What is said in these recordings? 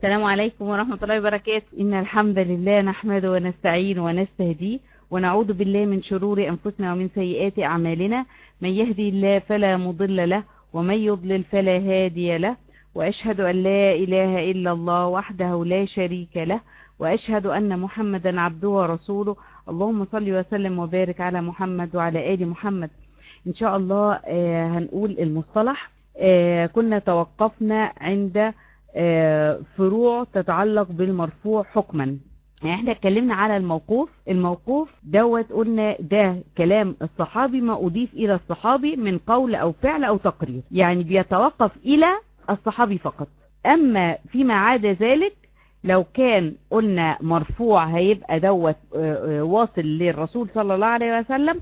السلام عليكم ورحمة الله وبركاته إن الحمد لله نحمده ونستعين ونستهديه ونعوذ بالله من شرور أنفسنا ومن سيئات أعمالنا من يهدي الله فلا مضل له ومن يضلل فلا هادي له وأشهد أن لا إله إلا الله وحده لا شريك له وأشهد أن محمدا عبده ورسوله اللهم صل وسلم وبارك على محمد وعلى آل محمد إن شاء الله هنقول المصطلح كنا توقفنا عند فروع تتعلق بالمرفوع حكما يعني احنا اتكلمنا على الموقوف الموقوف دوت قلنا ده كلام الصحابي ما أضيف إلى الصحابي من قول أو فعل أو تقرير يعني بيتوقف إلى الصحابي فقط أما فيما عدا ذلك لو كان قلنا مرفوع هيبقى دوت واصل للرسول صلى الله عليه وسلم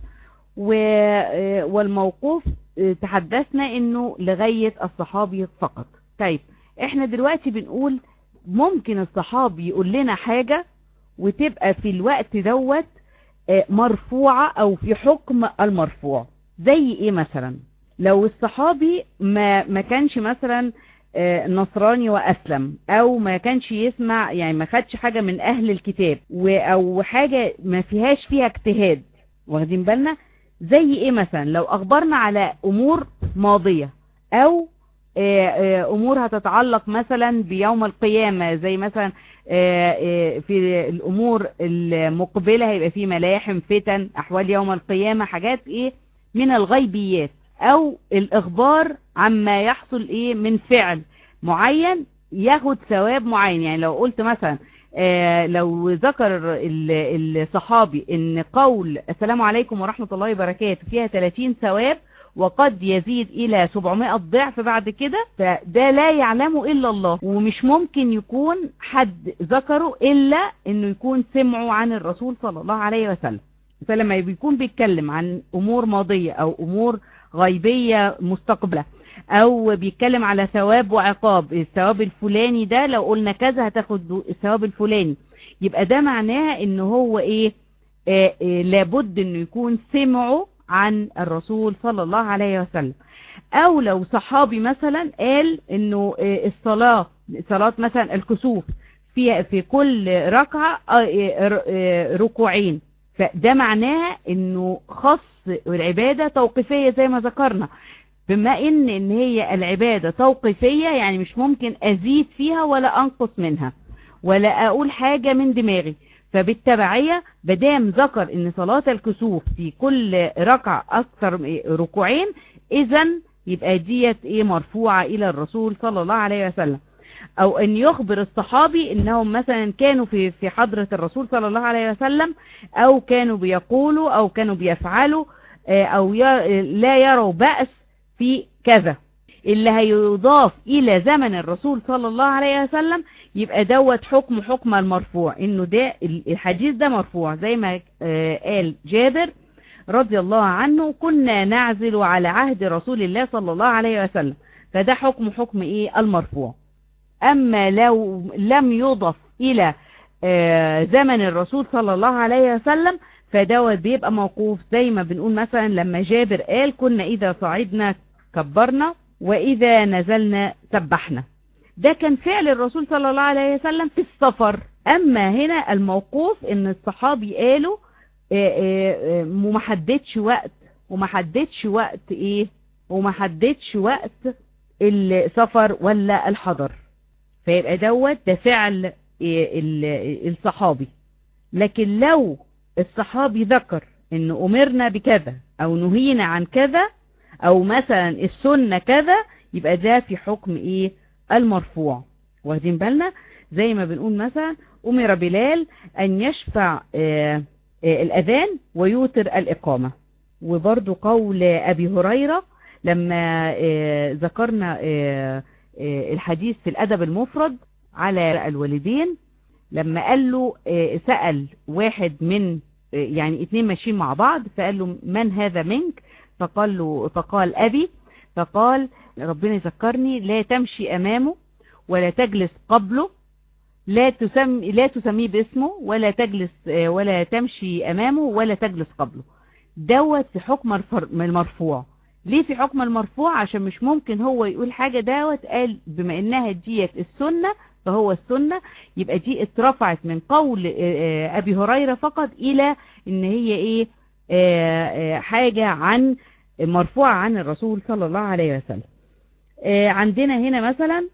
والموقوف تحدثنا انه لغاية الصحابي فقط طيب احنا دلوقتي بنقول ممكن الصحابي يقول لنا حاجة وتبقى في الوقت دوت مرفوعة او في حكم المرفوع زي ايه مثلا لو الصحابي ما ما كانش مثلا نصراني واسلم او ما كانش يسمع يعني ما خدش حاجة من اهل الكتاب او حاجة ما فيهاش فيها اجتهاد واخدين بالنا زي ايه مثلا لو اخبرنا على امور ماضية او امور هتتعلق مثلا بيوم القيامة زي مثلا في الامور المقبلة هيبقى في ملاحم فتن احوال يوم القيامة حاجات ايه من الغيبيات او الاخبار عما يحصل ايه من فعل معين ياخد ثواب معين يعني لو قلت مثلا آه لو ذكر الصحابي ان قول السلام عليكم ورحمة الله وبركاته فيها 30 ثواب وقد يزيد الى 700 ضعف بعد كده فده لا يعلمه الا الله ومش ممكن يكون حد ذكره الا انه يكون سمعه عن الرسول صلى الله عليه وسلم فلما بيكون بيتكلم عن امور ماضية او امور غيبية مستقبلة او بيتكلم على ثواب وعقاب الثواب الفلاني ده لو قلنا كذا هتاخد الثواب الفلاني يبقى ده معناها ان هو ايه آه آه لابد انه يكون سمعه عن الرسول صلى الله عليه وسلم او لو صحابي مثلا قال انه آه الصلاة صلاة مثلا الكسوف في في كل ركعة ركوعين فده معناها انه خص العبادة توقيفية زي ما ذكرنا بما ان ان هي العبادة توقيفية يعني مش ممكن ازيد فيها ولا انقص منها ولا اقول حاجة من دماغي فبالتبعية بدام ذكر ان صلاة الكسوف في كل ركعة اكثر ركوعين اذا يبقى ديت ايه مرفوعة الى الرسول صلى الله عليه وسلم او ان يخبر الصحابي انهم مثلا كانوا في في حضرة الرسول صلى الله عليه وسلم او كانوا بيقولوا او كانوا بيفعلوا او لا يروا بأس في كذا اللي هيضاف الى زمن الرسول صلى الله عليه وسلم يبقى دوت حكم حكم المرفوع انه ده الحديث ده مرفوع زي ما قال جابر رضي الله عنه كنا نعزل على عهد رسول الله صلى الله عليه وسلم فده حكم حكم ايه المرفوع اما لو لم يضف الى زمن الرسول صلى الله عليه وسلم فدوت بيبقى موقوف زي ما بنقول مثلا لما جابر قال كنا اذا صعدنا كبرنا واذا نزلنا سبحنا ده كان فعل الرسول صلى الله عليه وسلم في السفر اما هنا الموقوف ان الصحابي قالوا ومحددش وقت ومحددش وقت ايه ومحددش وقت السفر ولا الحضر فيبقى دوت ده فعل الصحابي لكن لو الصحابي ذكر ان امرنا بكذا او نهينا عن كذا او مثلا السنة كذا يبقى ده في حكم ايه المرفوع واخدين بالنا زي ما بنقول مثلا امر بلال ان يشفع آآ آآ الاذان ويوتر الاقامة وبرضو قول ابي هريرة لما ذكرنا الحديث في الادب المفرد على الوالدين لما قال له سأل واحد من يعني اتنين ماشيين مع بعض فقال له من هذا منك فقال له فقال أبي فقال ربنا يذكرني لا تمشي أمامه ولا تجلس قبله لا تسمي لا تسميه باسمه ولا تجلس ولا تمشي أمامه ولا تجلس قبله دوت في حكم المرفوع ليه في حكم المرفوع عشان مش ممكن هو يقول حاجة دوت قال بما انها ديت السنة فهو السنة يبقى دي اترفعت من قول ابي هريرة فقط الى ان هي ايه حاجة عن مرفوعة عن الرسول صلى الله عليه وسلم عندنا هنا مثلا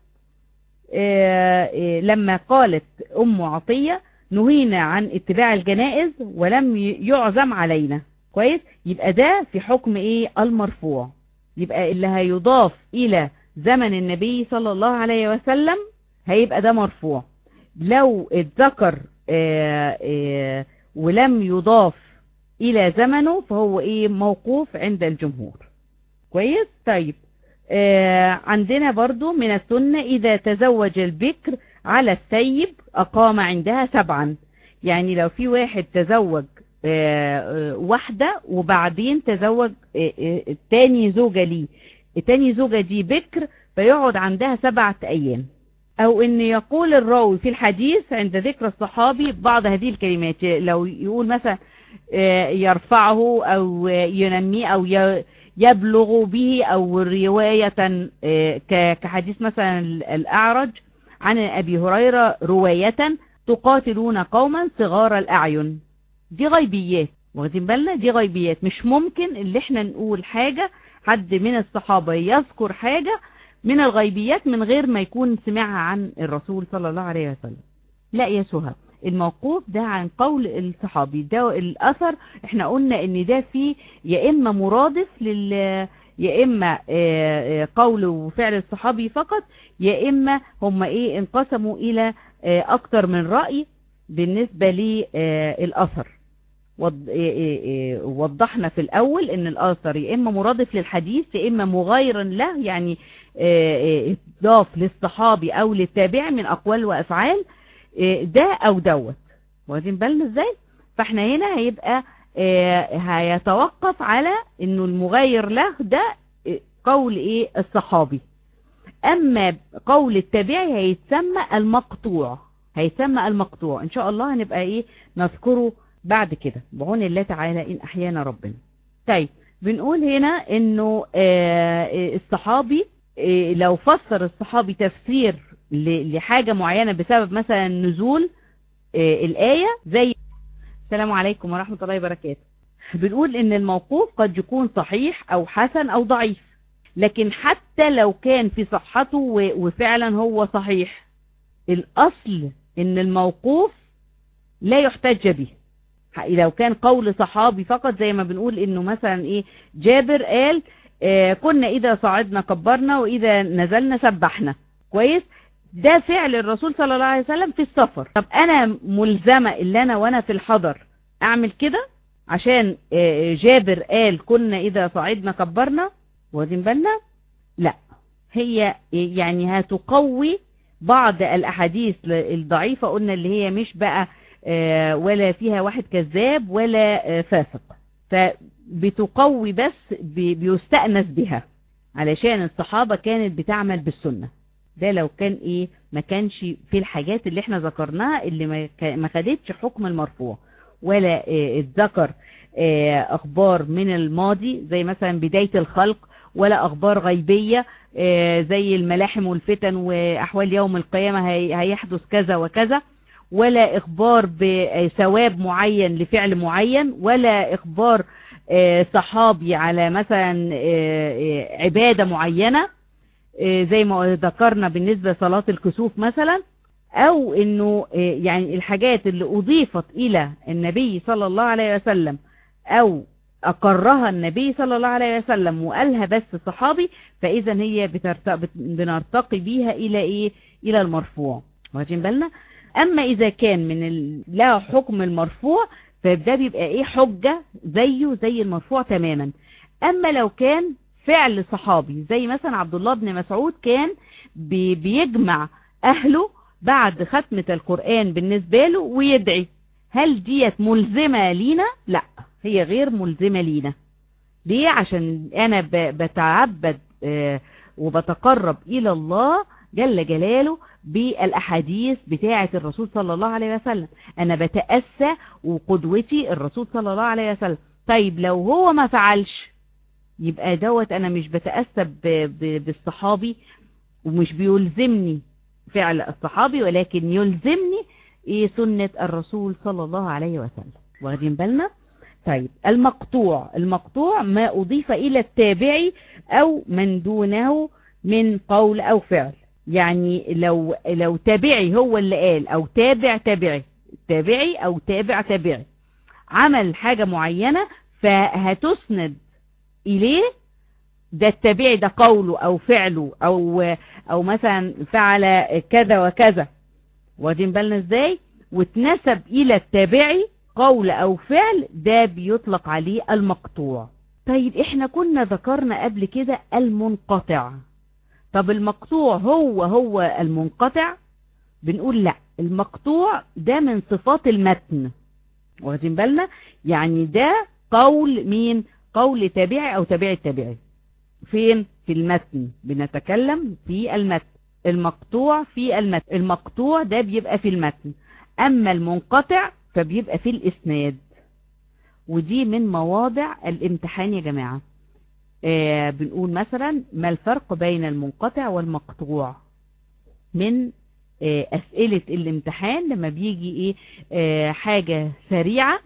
لما قالت ام عطية نهينا عن اتباع الجنائز ولم يعزم علينا كويس يبقى ده في حكم ايه المرفوع يبقى اللي هيضاف الى زمن النبي صلى الله عليه وسلم هيبقى ده مرفوع لو اتذكر آآ آآ ولم يضاف الى زمنه فهو ايه موقوف عند الجمهور كويس طيب عندنا برضو من السنة اذا تزوج البكر على السيب اقام عندها سبعا يعني لو في واحد تزوج واحدة وبعدين تزوج تاني زوجة ليه تاني زوجة دي بكر فيقعد عندها سبعة ايام او ان يقول الراوي في الحديث عند ذكر الصحابي بعض هذه الكلمات لو يقول مثلا يرفعه او ينميه او يبلغ به او رواية كحديث مثلا الاعرج عن ابي هريرة رواية تقاتلون قوما صغار الاعين دي غيبيات واخدين بالنا دي غيبيات مش ممكن اللي احنا نقول حاجة حد من الصحابة يذكر حاجة من الغيبيات من غير ما يكون سمعها عن الرسول صلى الله عليه وسلم لا يا سهى الموقوف ده عن قول الصحابي ده الأثر احنا قلنا ان ده فيه يا إما مرادف لل يا إما قول وفعل الصحابي فقط يا إما هم إيه انقسموا إلى أكتر من رأي بالنسبة للأثر وضحنا في الأول ان الآثر يا إما مرادف للحديث يا إما مغايرا له يعني اضاف للصحابي أو للتابع من أقوال وأفعال ده أو دوت واخدين بالنا ازاي فاحنا هنا هيبقى هيتوقف على انه المغاير له ده قول ايه الصحابي اما قول التابعي هيتسمى المقطوع هيتسمى المقطوع ان شاء الله هنبقى ايه نذكره بعد كده بعون الله تعالى ان احيانا ربنا طيب بنقول هنا انه الصحابي لو فسر الصحابي تفسير لحاجة معينة بسبب مثلا نزول الآية زي السلام عليكم ورحمة الله وبركاته بنقول ان الموقوف قد يكون صحيح او حسن او ضعيف لكن حتى لو كان في صحته وفعلا هو صحيح الاصل ان الموقوف لا يحتج به لو كان قول صحابي فقط زي ما بنقول انه مثلا ايه جابر قال آه كنا اذا صعدنا كبرنا واذا نزلنا سبحنا كويس ده فعل الرسول صلى الله عليه وسلم في السفر طب انا ملزمة اللي انا وانا في الحضر اعمل كده عشان آه جابر قال كنا اذا صعدنا كبرنا واخدين بالنا لا هي يعني هتقوي بعض الاحاديث الضعيفة قلنا اللي هي مش بقى ولا فيها واحد كذاب ولا فاسق فبتقوي بس بيستأنس بها علشان الصحابة كانت بتعمل بالسنة ده لو كان ايه ما كانش في الحاجات اللي احنا ذكرناها اللي ما خدتش حكم المرفوع ولا اتذكر اخبار من الماضي زي مثلا بداية الخلق ولا اخبار غيبية زي الملاحم والفتن واحوال يوم القيامة هيحدث كذا وكذا ولا اخبار بثواب معين لفعل معين ولا اخبار صحابي على مثلا عبادة معينة زي ما ذكرنا بالنسبة لصلاة الكسوف مثلا او انه يعني الحاجات اللي اضيفت الى النبي صلى الله عليه وسلم او اقرها النبي صلى الله عليه وسلم وقالها بس صحابي فاذا هي بنرتقي بيها الى ايه الى المرفوع واخدين بالنا اما اذا كان من ال... لا حكم المرفوع فده بيبقى ايه حجة زيه زي المرفوع تماما اما لو كان فعل صحابي زي مثلا عبد الله بن مسعود كان بي... بيجمع اهله بعد ختمة القرآن بالنسبة له ويدعي هل ديت ملزمة لينا لا هي غير ملزمة لينا ليه عشان انا ب... بتعبد آه وبتقرب الى الله جل جلاله بالأحاديث بتاعة الرسول صلى الله عليه وسلم أنا بتأسى وقدوتي الرسول صلى الله عليه وسلم طيب لو هو ما فعلش يبقى دوت أنا مش بتأسى بالصحابي ومش بيلزمني فعل الصحابي ولكن يلزمني ايه سنة الرسول صلى الله عليه وسلم واخدين بالنا طيب المقطوع المقطوع ما أضيف إلى التابعي أو من دونه من قول أو فعل يعني لو لو تابعي هو اللي قال أو تابع تابعي تابعي أو تابع تابعي عمل حاجة معينة فهتسند إليه ده التابعي ده قوله أو فعله أو أو مثلا فعل كذا وكذا واخدين بالنا ازاي واتنسب إلى التابعي قول أو فعل ده بيطلق عليه المقطوع طيب احنا كنا ذكرنا قبل كده المنقطع طب المقطوع هو هو المنقطع بنقول لا المقطوع ده من صفات المتن واخدين بالنا يعني ده قول مين قول تابعي او تابعي التابعي فين في المتن بنتكلم في المتن المقطوع في المتن المقطوع ده بيبقى في المتن اما المنقطع فبيبقى في الاسناد ودي من مواضع الامتحان يا جماعة آه بنقول مثلا ما الفرق بين المنقطع والمقطوع من آه أسئلة الامتحان لما بيجي ايه آه حاجة سريعة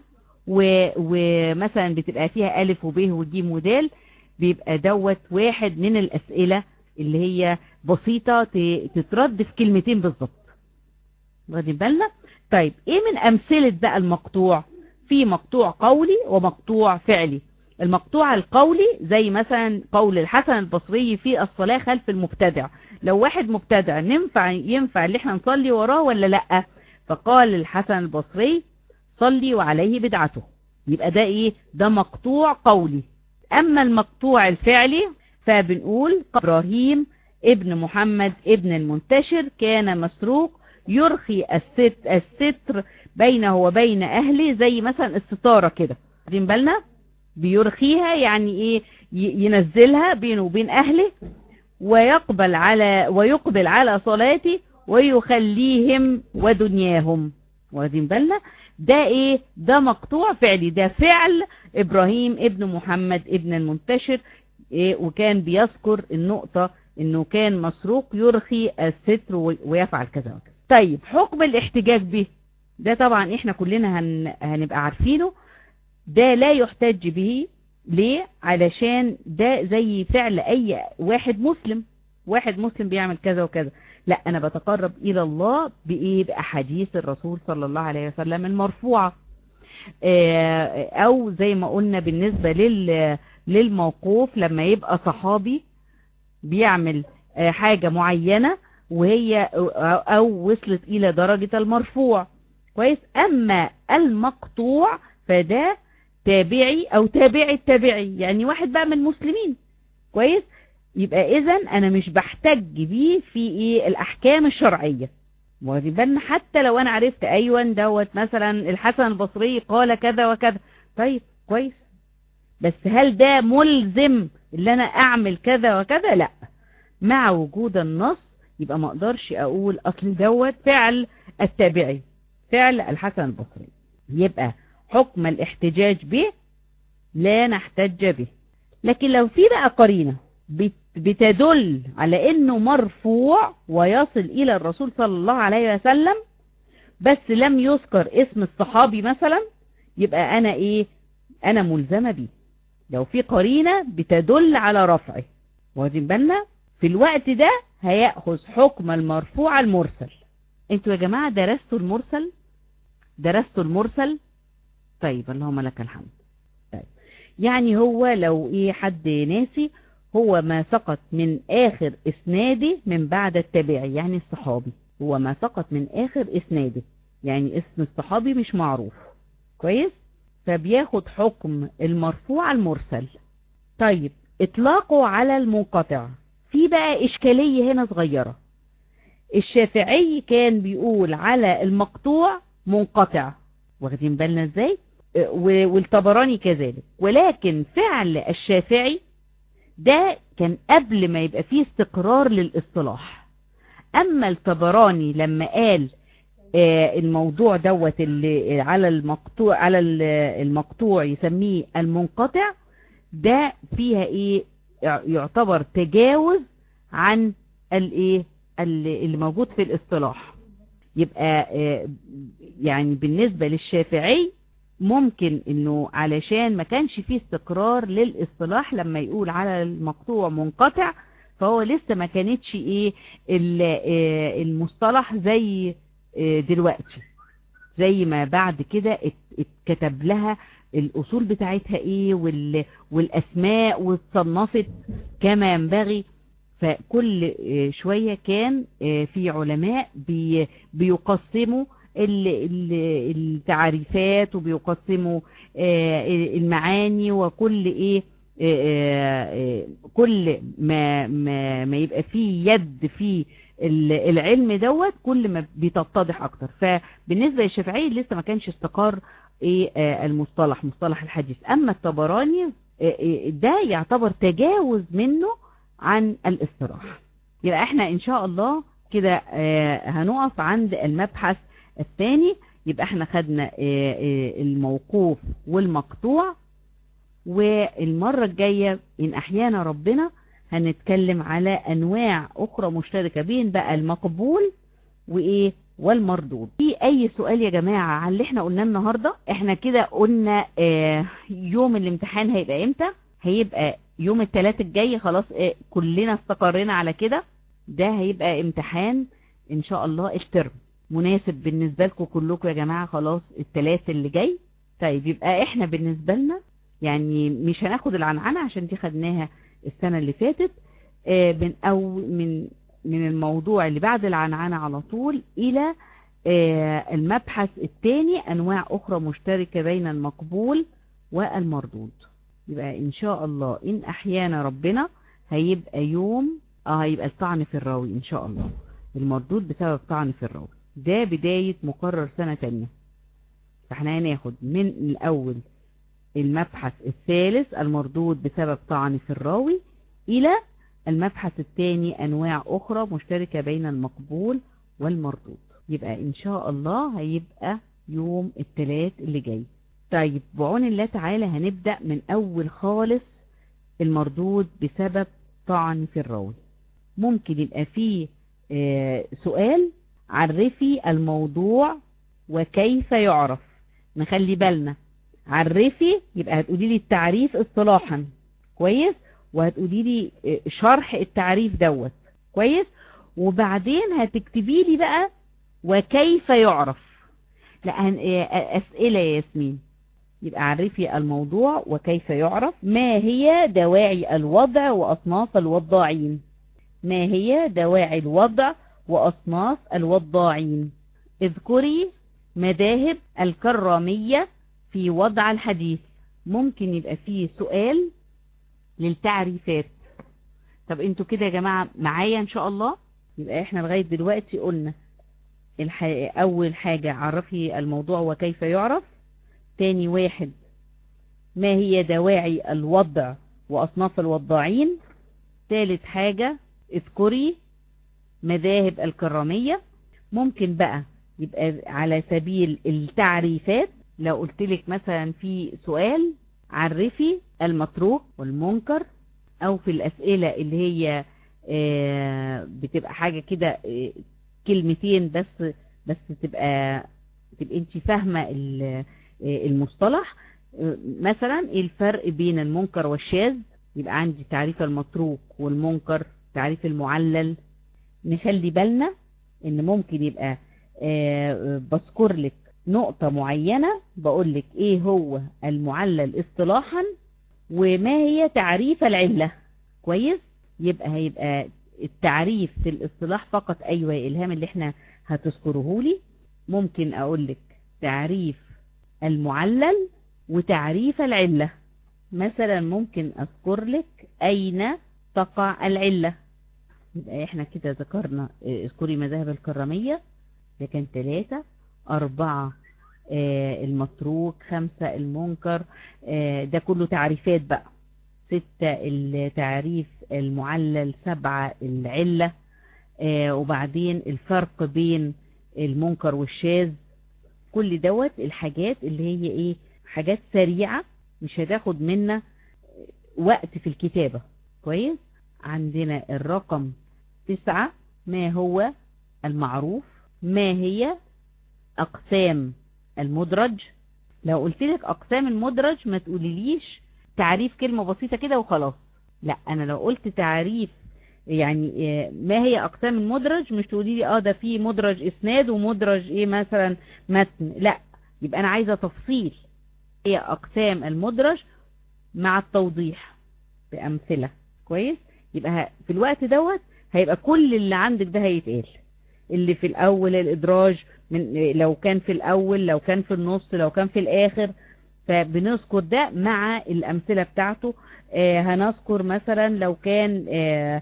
ومثلا بتبقى فيها ألف وب وجيم ودال بيبقى دوت واحد من الأسئلة اللي هي بسيطة تترد في كلمتين بالظبط واخدين بالنا طيب ايه من امثلة بقى المقطوع في مقطوع قولي ومقطوع فعلي المقطوع القولي زي مثلا قول الحسن البصري في الصلاة خلف المبتدع لو واحد مبتدع ننفع ينفع اللي احنا نصلي وراه ولا لا فقال الحسن البصري صلي وعليه بدعته يبقى ده ايه ده مقطوع قولي اما المقطوع الفعلي فبنقول ابراهيم ابن محمد ابن المنتشر كان مسروق يرخي الست الستر بينه وبين اهله زي مثلا الستارة كده واخدين بالنا بيرخيها يعني ايه ينزلها بينه وبين اهله ويقبل على ويقبل على صلاته ويخليهم ودنياهم واخدين بالنا ده ايه ده مقطوع فعلي ده فعل ابراهيم ابن محمد ابن المنتشر إيه وكان بيذكر النقطة انه كان مسروق يرخي الستر ويفعل كذا وكذا طيب حكم الاحتجاج به ده طبعا احنا كلنا هن... هنبقى عارفينه ده لا يحتج به ليه علشان ده زي فعل اي واحد مسلم واحد مسلم بيعمل كذا وكذا لا انا بتقرب الى الله بايه باحاديث الرسول صلى الله عليه وسلم المرفوعة او زي ما قلنا بالنسبة لل... للموقوف لما يبقى صحابي بيعمل حاجة معينة وهي او وصلت الى درجة المرفوع كويس اما المقطوع فده تابعي او تابعي التابعي يعني واحد بقى من المسلمين كويس يبقى اذا انا مش بحتج بيه في ايه الاحكام الشرعية واخدين بالنا حتى لو انا عرفت ايوه دوت مثلا الحسن البصري قال كذا وكذا طيب كويس بس هل ده ملزم اللي انا اعمل كذا وكذا لا مع وجود النص يبقى ما اقدرش اقول اصل دوت فعل التابعي فعل الحسن البصري يبقى حكم الاحتجاج به لا نحتج به لكن لو في بقى قرينة بتدل على انه مرفوع ويصل الى الرسول صلى الله عليه وسلم بس لم يذكر اسم الصحابي مثلا يبقى انا ايه انا ملزمة بيه لو في قرينة بتدل على رفعه واخدين بالنا في الوقت ده هيأخذ حكم المرفوع المرسل انتوا يا جماعة درستوا المرسل درستوا المرسل طيب اللهم لك الحمد طيب يعني هو لو ايه حد ناسي هو ما سقط من اخر اسناده من بعد التابعي يعني الصحابي هو ما سقط من اخر اسناده يعني اسم الصحابي مش معروف كويس فبياخد حكم المرفوع المرسل طيب اطلاقه على المنقطع في بقى اشكالية هنا صغيرة الشافعي كان بيقول على المقطوع منقطع واخدين بالنا ازاي والطبراني كذلك ولكن فعل الشافعي ده كان قبل ما يبقى فيه استقرار للاصطلاح اما الطبراني لما قال الموضوع دوت اللي على المقطوع على المقطوع يسميه المنقطع ده فيها ايه يعتبر تجاوز عن الايه اللي موجود في الاصطلاح يبقى يعني بالنسبة للشافعي ممكن انه علشان ما كانش فيه استقرار للاصطلاح لما يقول على المقطوع منقطع فهو لسه ما كانتش ايه المصطلح زي دلوقتي زي ما بعد كده اتكتب لها الاصول بتاعتها ايه والاسماء واتصنفت كما ينبغي فكل شوية كان في علماء بيقسموا التعريفات وبيقسموا المعاني وكل ايه كل ما ما ما يبقى فيه يد في العلم دوت كل ما بيتتضح اكتر فبالنسبة للشافعي لسه ما كانش استقر ايه المصطلح مصطلح الحديث اما الطبراني ده يعتبر تجاوز منه عن الاصطلاح يبقى احنا ان شاء الله كده هنقف عند المبحث الثاني يبقى احنا خدنا الموقوف والمقطوع والمرة الجاية ان احيانا ربنا هنتكلم على انواع اخرى مشتركة بين بقى المقبول وايه والمردود في اي سؤال يا جماعة على اللي احنا قلناه النهاردة احنا كده قلنا اه يوم الامتحان هيبقى امتى هيبقى يوم الثلاث الجاي خلاص اه كلنا استقرينا على كده ده هيبقى امتحان ان شاء الله الترم مناسب بالنسبة لكم كلكم يا جماعة خلاص الثلاث اللي جاي طيب يبقى احنا بالنسبة لنا يعني مش هناخد العنعنة عشان دي خدناها السنة اللي فاتت اه من او من من الموضوع اللي بعد العنعنة على طول الى المبحث الثاني انواع اخرى مشتركة بين المقبول والمردود يبقى ان شاء الله ان احيانا ربنا هيبقى يوم اه هيبقى الطعن في الراوي ان شاء الله المردود بسبب طعن في الراوي ده بداية مقرر سنة تانية فاحنا هناخد من الاول المبحث الثالث المردود بسبب طعن في الراوي الى المبحث الثاني انواع اخرى مشتركة بين المقبول والمردود يبقى ان شاء الله هيبقى يوم الثلاث اللي جاي طيب بعون الله تعالى هنبدأ من اول خالص المردود بسبب طعن في الراوي ممكن يبقى فيه آه سؤال عرفي الموضوع وكيف يعرف نخلي بالنا عرفي يبقى هتقولي لي التعريف اصطلاحا كويس وهتقولي لي شرح التعريف دوت كويس وبعدين هتكتبي لي بقى وكيف يعرف لا اسئله يا ياسمين يبقى عرفي الموضوع وكيف يعرف ما هي دواعي الوضع واصناف الوضاعين ما هي دواعي الوضع واصناف الوضاعين اذكري مذاهب الكرامية في وضع الحديث ممكن يبقى فيه سؤال للتعريفات طب انتوا كده يا جماعة معايا ان شاء الله يبقى احنا لغاية دلوقتي قلنا الح... اول حاجة عرفي الموضوع وكيف يعرف تاني واحد ما هي دواعي الوضع واصناف الوضاعين ثالث حاجة اذكري مذاهب الكرامية ممكن بقى يبقى على سبيل التعريفات لو قلت لك مثلا في سؤال عرفي المتروك والمنكر او في الاسئلة اللي هي بتبقى حاجة كده كلمتين بس بس تبقى تبقى انت فاهمة المصطلح مثلا الفرق بين المنكر والشاذ يبقى عندي تعريف المتروك والمنكر تعريف المعلل نخلي بالنا ان ممكن يبقى بذكر لك نقطة معينة بقول لك ايه هو المعلل اصطلاحا وما هي تعريف العلة كويس يبقى هيبقى التعريف في الاصطلاح فقط ايوه الهام اللي احنا هتذكره لي ممكن اقول لك تعريف المعلل وتعريف العلة مثلا ممكن اذكر لك اين تقع العلة يبقى احنا كده ذكرنا اذكري مذاهب الكرامية ده كان ثلاثة أربعة آه المتروك خمسة المنكر آه ده كله تعريفات بقى ستة التعريف المعلل سبعة العلة آه وبعدين الفرق بين المنكر والشاذ كل دوت الحاجات اللي هي ايه حاجات سريعة مش هتاخد منا وقت في الكتابة كويس عندنا الرقم تسعة ما هو المعروف ما هي أقسام المدرج لو قلت لك أقسام المدرج ما تقوليليش تعريف كلمة بسيطة كده وخلاص لا أنا لو قلت تعريف يعني ما هي أقسام المدرج مش تقولي لي اه ده في مدرج إسناد ومدرج إيه مثلا متن لا يبقى أنا عايزة تفصيل هي أقسام المدرج مع التوضيح بأمثلة كويس يبقى في الوقت دوت هيبقى كل اللي عندك ده هيتقال اللي في الأول الإدراج من لو كان في الأول لو كان في النص لو كان في الآخر فبنذكر ده مع الأمثلة بتاعته آه هنذكر مثلا لو كان آه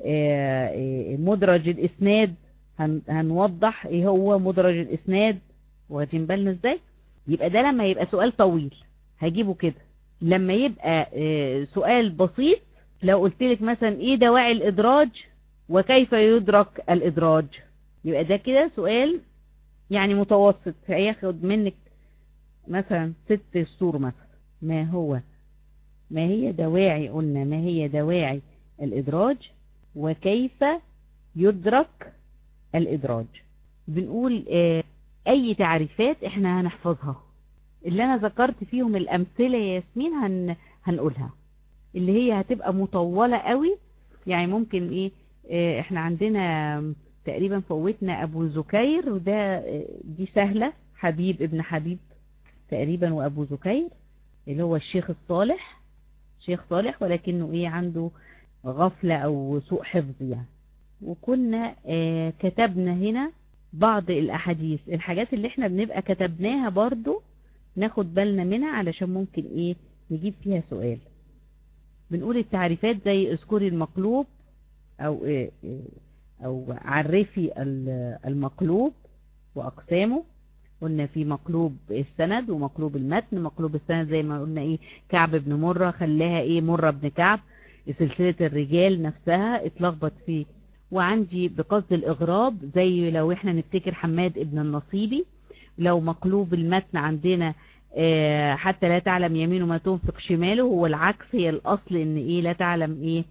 آه مدرج الإسناد هن هنوضح ايه هو مدرج الإسناد واخدين بالنا ازاي يبقى ده لما يبقى سؤال طويل هجيبه كده لما يبقى سؤال بسيط لو قلت لك مثلا ايه دواعي الإدراج وكيف يدرك الإدراج يبقى ده كده سؤال يعني متوسط هياخد منك مثلا ست سطور مثلا ما هو ما هي دواعي قلنا ما هي دواعي الإدراج وكيف يدرك الإدراج بنقول اه أي تعريفات احنا هنحفظها اللي أنا ذكرت فيهم الأمثلة يا ياسمين هن هنقولها اللي هي هتبقى مطولة قوي يعني ممكن ايه اه احنا عندنا تقريبا فوتنا ابو زكير وده دي سهلة حبيب ابن حبيب تقريبا وابو زكير اللي هو الشيخ الصالح شيخ صالح ولكنه ايه عنده غفلة او سوء حفظ يعني وكنا اه كتبنا هنا بعض الاحاديث الحاجات اللي احنا بنبقى كتبناها برضو ناخد بالنا منها علشان ممكن ايه نجيب فيها سؤال بنقول التعريفات زي اذكري المقلوب او إيه إيه او عرفي المقلوب واقسامه قلنا في مقلوب السند ومقلوب المتن مقلوب السند زي ما قلنا ايه كعب بن مرة خلاها ايه مرة بن كعب سلسلة الرجال نفسها اتلخبط فيه وعندي بقصد الاغراب زي لو احنا نفتكر حماد ابن النصيبي لو مقلوب المتن عندنا اه حتى لا تعلم يمينه ما تنفق شماله هو العكس هي الاصل ان ايه لا تعلم ايه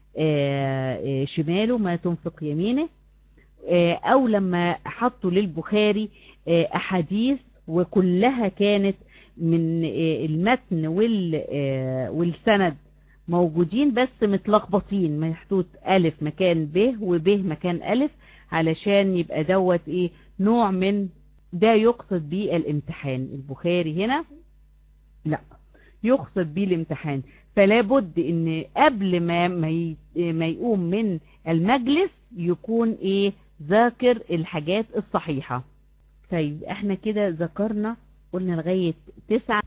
اه شماله ما تنفق يمينه اه او لما حطوا للبخاري احاديث وكلها كانت من المتن والسند موجودين بس متلخبطين محطوط الف مكان ب وب مكان الف علشان يبقى دوت ايه نوع من ده يقصد بيه الامتحان البخاري هنا لا يقصد بيه الامتحان فلا بد ان قبل ما ما يقوم من المجلس يكون ايه ذاكر الحاجات الصحيحة طيب احنا كده ذكرنا قلنا لغاية تسعة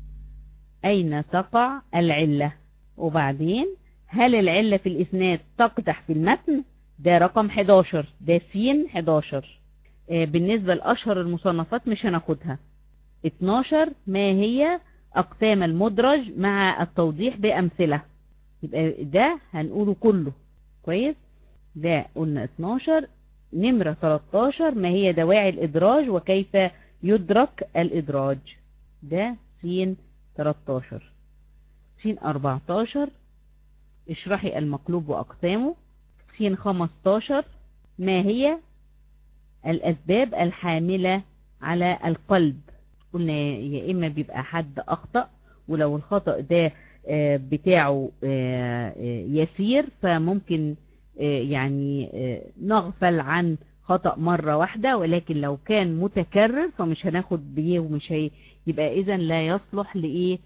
اين تقع العلة وبعدين هل العلة في الاسناد تقدح في المتن ده رقم 11 ده سين 11 اه بالنسبة لأشهر المصنفات مش هناخدها 12 ما هي أقسام المدرج مع التوضيح بأمثلة يبقى ده هنقوله كله كويس ده قلنا 12 نمرة 13 ما هي دواعي الإدراج وكيف يدرك الإدراج ده سين 13 سين 14 اشرحي المقلوب وأقسامه سين 15 ما هي الأسباب الحاملة على القلب قلنا يا إما بيبقى حد أخطأ ولو الخطأ ده بتاعه يسير فممكن يعني نغفل عن خطأ مرة واحدة ولكن لو كان متكرر فمش هناخد بيه ومش هي يبقى إذا لا يصلح لإيه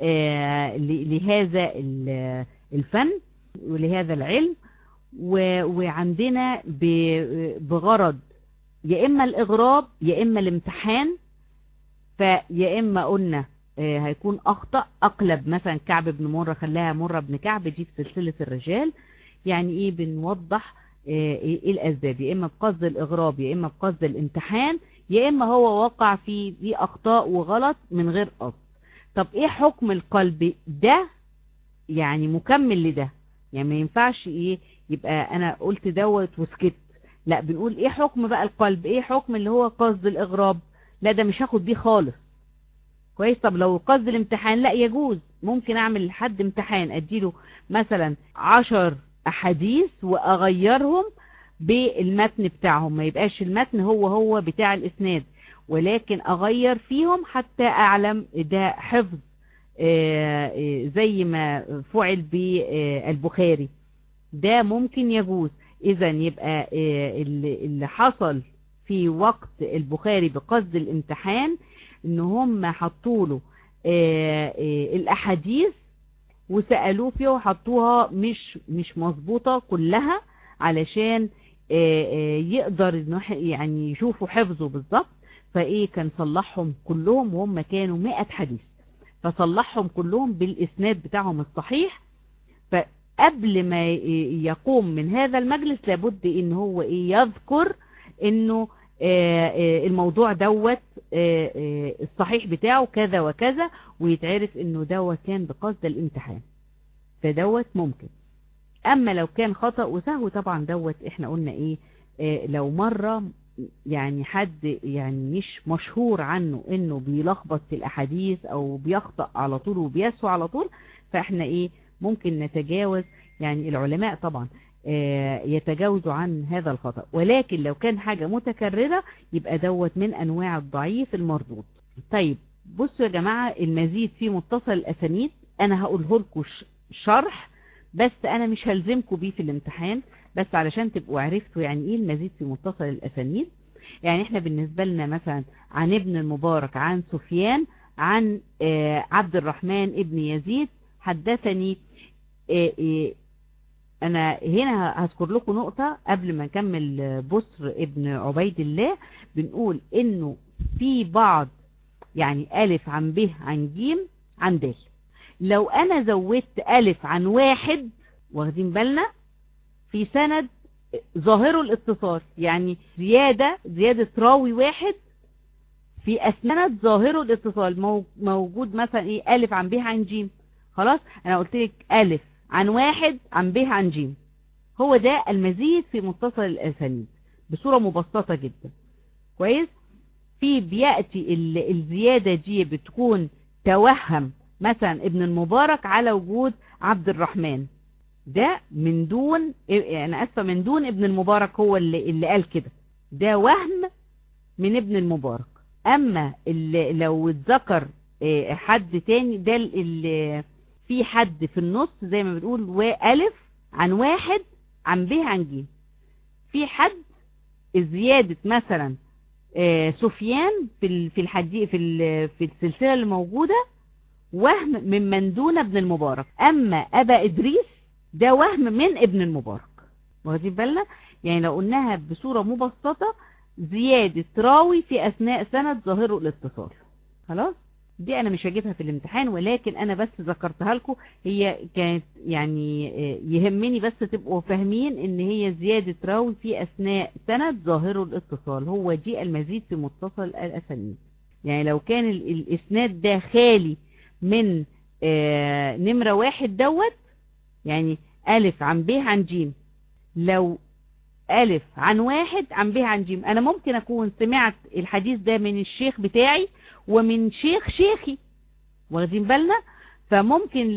لهذا الفن ولهذا العلم وعندنا بغرض يا إما الإغراب يا إما الامتحان فيا إما قلنا هيكون أخطأ أقلب مثلا كعب بن مرة خلاها مرة بن كعب دي في سلسلة الرجال يعني إيه بنوضح إيه الأسباب يا إما بقصد الإغراب يا إما بقصد الامتحان يا إما هو وقع في دي أخطاء وغلط من غير قصد طب إيه حكم القلب ده يعني مكمل لده يعني ما ينفعش إيه يبقى أنا قلت دوت وسكت لا بنقول إيه حكم بقى القلب إيه حكم اللي هو قصد الإغراب لا ده مش هاخد بيه خالص كويس طب لو قصد الامتحان لا يجوز ممكن اعمل لحد امتحان اديله مثلا عشر احاديث واغيرهم بالمتن بتاعهم ما يبقاش المتن هو هو بتاع الاسناد ولكن اغير فيهم حتى اعلم ده حفظ زي ما فعل بالبخاري ده ممكن يجوز اذا يبقى اللي حصل في وقت البخاري بقصد الامتحان ان هم حطوا له الاحاديث وسألوه فيها وحطوها مش مش مظبوطة كلها علشان يقدر انه يعني يشوفوا حفظه بالظبط فايه كان صلحهم كلهم وهم كانوا 100 حديث فصلحهم كلهم بالاسناد بتاعهم الصحيح فقبل ما يقوم من هذا المجلس لابد ان هو ايه يذكر انه الموضوع دوت الصحيح بتاعه كذا وكذا ويتعرف انه دوت كان بقصد الامتحان فدوت ممكن اما لو كان خطأ وسهو طبعا دوت احنا قلنا ايه لو مرة يعني حد يعني مش مشهور عنه انه بيلخبط في الاحاديث او بيخطأ على طول وبيسوى على طول فاحنا ايه ممكن نتجاوز يعني العلماء طبعا يتجاوزوا عن هذا الخطأ ولكن لو كان حاجة متكررة يبقى دوت من انواع الضعيف المردود طيب بصوا يا جماعة المزيد في متصل الاسانيد انا هقوله لكم شرح بس انا مش هلزمكم بيه في الامتحان بس علشان تبقوا عرفتوا يعني ايه المزيد في متصل الاسانيد يعني احنا بالنسبة لنا مثلا عن ابن المبارك عن سفيان عن عبد الرحمن ابن يزيد حدثني انا هنا هذكر لكم نقطة قبل ما نكمل بصر ابن عبيد الله بنقول انه في بعض يعني الف عن ب عن ج عن د لو انا زودت الف عن واحد واخدين بالنا في سند ظاهره الاتصال يعني زيادة زيادة راوي واحد في اسند ظاهره الاتصال موجود مثلا ايه الف عن ب عن ج خلاص انا قلت لك الف عن واحد عن ب عن ج هو ده المزيد في متصل الاسانيد بصورة مبسطة جدا كويس في بيأتي الزيادة دي بتكون توهم مثلا ابن المبارك على وجود عبد الرحمن ده من دون انا اسفه من دون ابن المبارك هو اللي, اللي قال كده ده وهم من ابن المبارك اما اللي لو اتذكر حد تاني ده اللي في حد في النص زي ما بنقول والف عن واحد عن ب عن ج في حد زيادة مثلا سفيان في في الحديث في في السلسلة اللي موجودة وهم من من دون ابن المبارك اما ابا ادريس ده وهم من ابن المبارك واخدين بالنا يعني لو قلناها بصورة مبسطة زيادة راوي في اثناء سند ظاهره الاتصال خلاص دي انا مش هجيبها في الامتحان ولكن انا بس ذكرتها لكم هي كانت يعني يهمني بس تبقوا فاهمين ان هي زيادة راوي في اثناء سند ظاهره الاتصال هو دي المزيد في متصل الاسانيد يعني لو كان الاسناد ده خالي من نمرة واحد دوت يعني ألف عن ب عن ج لو ألف عن واحد عن ب عن ج أنا ممكن أكون سمعت الحديث ده من الشيخ بتاعي ومن شيخ شيخي واخدين بالنا فممكن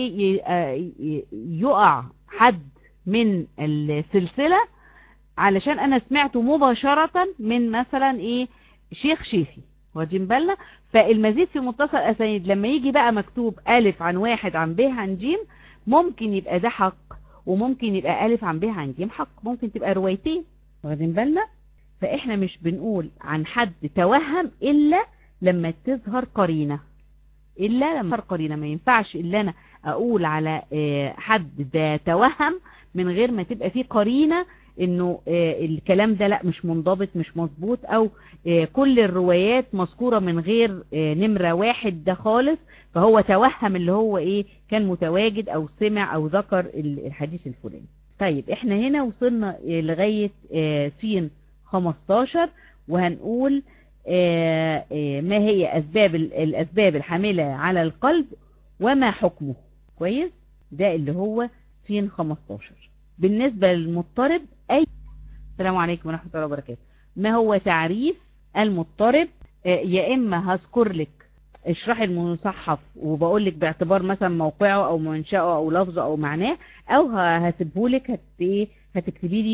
يقع حد من السلسلة علشان أنا سمعته مباشرة من مثلا إيه شيخ شيخي واخدين بالنا فالمزيد في متصل أسانيد لما يجي بقى مكتوب ألف عن واحد عن ب عن ج ممكن يبقى ده حق وممكن يبقى ألف عن ب عن ج حق ممكن تبقى روايتين واخدين بالنا فإحنا مش بنقول عن حد توهم إلا لما تظهر قرينة إلا لما تظهر قرينة ما ينفعش إلا أنا أقول على حد ده توهم من غير ما تبقى فيه قرينة انه الكلام ده لا مش منضبط مش مظبوط او كل الروايات مذكورة من غير نمرة واحد ده خالص فهو توهم اللي هو ايه كان متواجد او سمع او ذكر الحديث الفلاني طيب احنا هنا وصلنا لغاية سين 15 وهنقول ما هي اسباب الاسباب الحاملة على القلب وما حكمه كويس ده اللي هو سين 15 بالنسبة للمضطرب أي السلام عليكم ورحمة الله وبركاته ما هو تعريف المضطرب يا إما هذكر لك اشرح المصحف وبقول لك باعتبار مثلا موقعه أو منشأه أو لفظه أو معناه أو هسيبه لك هت... هتكتبي لي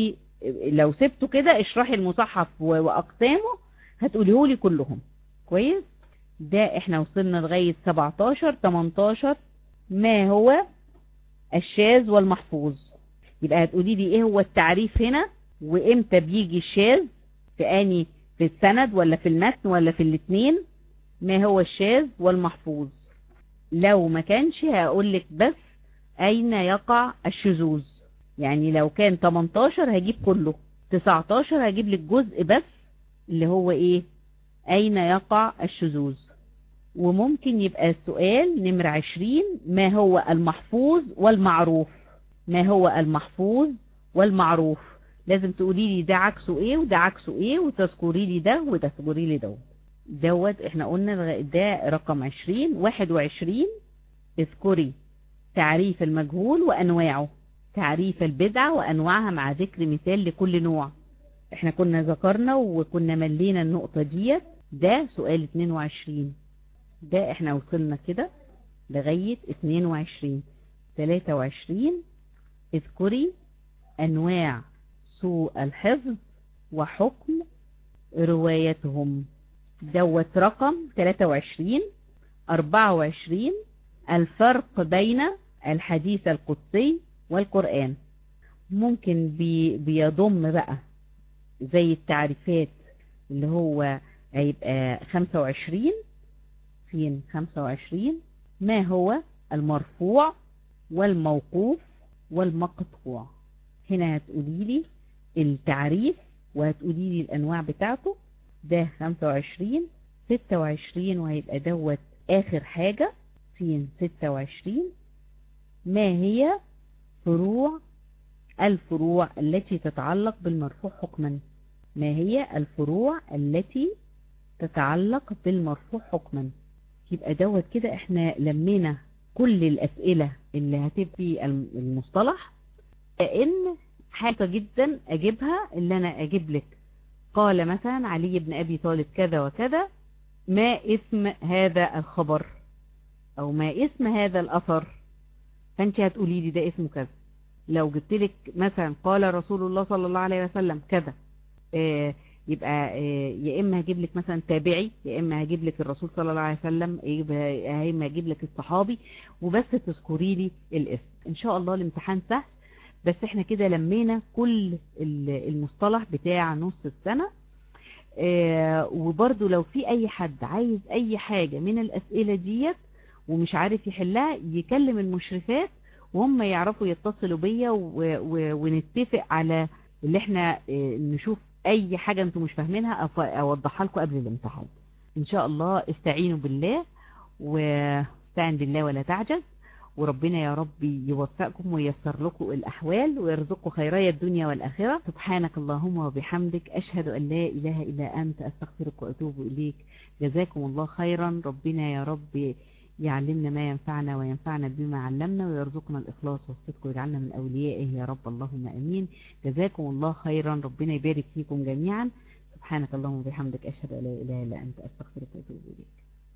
لو سبته كده اشرحي المصحف واقسامه هتقوليه لي كلهم كويس ده احنا وصلنا لغاية 17 18 ما هو الشاذ والمحفوظ يبقى هتقولي لي ايه هو التعريف هنا وامتى بيجي الشاذ في اني في السند ولا في المتن ولا في الاثنين ما هو الشاذ والمحفوظ لو ما كانش هقول لك بس اين يقع الشذوذ يعني لو كان 18 هجيب كله 19 هجيب لك جزء بس اللي هو ايه اين يقع الشذوذ وممكن يبقى السؤال نمر 20 ما هو المحفوظ والمعروف ما هو المحفوظ والمعروف لازم تقولي لي ده عكسه ايه وده عكسه ايه وتذكري لي ده وتذكري لي دوت دوت احنا قلنا ده رقم 20 21 اذكري تعريف المجهول وانواعه تعريف البدعة وانواعها مع ذكر مثال لكل نوع احنا كنا ذكرنا وكنا ملينا النقطة ديت ده سؤال 22 ده احنا وصلنا كده لغاية 22 23 اذكري انواع سوء الحفظ وحكم روايتهم دوت رقم 23 24 الفرق بين الحديث القدسي والقرآن ممكن بي بيضم بقى زي التعريفات اللي هو هيبقى 25 سين 25 ما هو المرفوع والموقوف والمقطوع هنا هتقولي لي التعريف وهتقولي لي الانواع بتاعته ده 25 26 وهيبقى دوت اخر حاجة سين 26 ما هي فروع الفروع التي تتعلق بالمرفوع حكما ما هي الفروع التي تتعلق بالمرفوع حكما يبقى دوت كده احنا لمينا كل الاسئلة اللي هتبقي المصطلح لان حاجة جدا اجيبها اللي انا اجيب لك قال مثلا علي بن ابي طالب كذا وكذا ما اسم هذا الخبر او ما اسم هذا الاثر فانت هتقولي لي ده اسمه كذا لو جبت لك مثلا قال رسول الله صلى الله عليه وسلم كذا آه يبقى آه يا اما هجيب لك مثلا تابعي يا اما هجيب لك الرسول صلى الله عليه وسلم يا اما هجيب لك الصحابي وبس تذكري لي الاسم ان شاء الله الامتحان سهل بس احنا كده لمينا كل المصطلح بتاع نص السنة اه وبرضو لو في اي حد عايز اي حاجة من الاسئلة ديت ومش عارف يحلها يكلم المشرفات وهم يعرفوا يتصلوا بيا ونتفق على اللي احنا اه نشوف اي حاجة انتم مش فاهمينها اوضحها لكم قبل الامتحان ان شاء الله استعينوا بالله واستعن بالله ولا تعجز وربنا يا رب يوفقكم وييسر لكم الأحوال ويرزقكم خيرايا الدنيا والآخرة سبحانك اللهم وبحمدك أشهد أن لا إله إلا أنت أستغفرك وأتوب إليك جزاكم الله خيرا ربنا يا رب يعلمنا ما ينفعنا وينفعنا بما علمنا ويرزقنا الإخلاص والصدق ويجعلنا من أوليائه يا رب اللهم أمين جزاكم الله خيرا ربنا يبارك فيكم جميعا سبحانك اللهم وبحمدك أشهد أن لا إله إلا أنت أستغفرك وأتوب إليك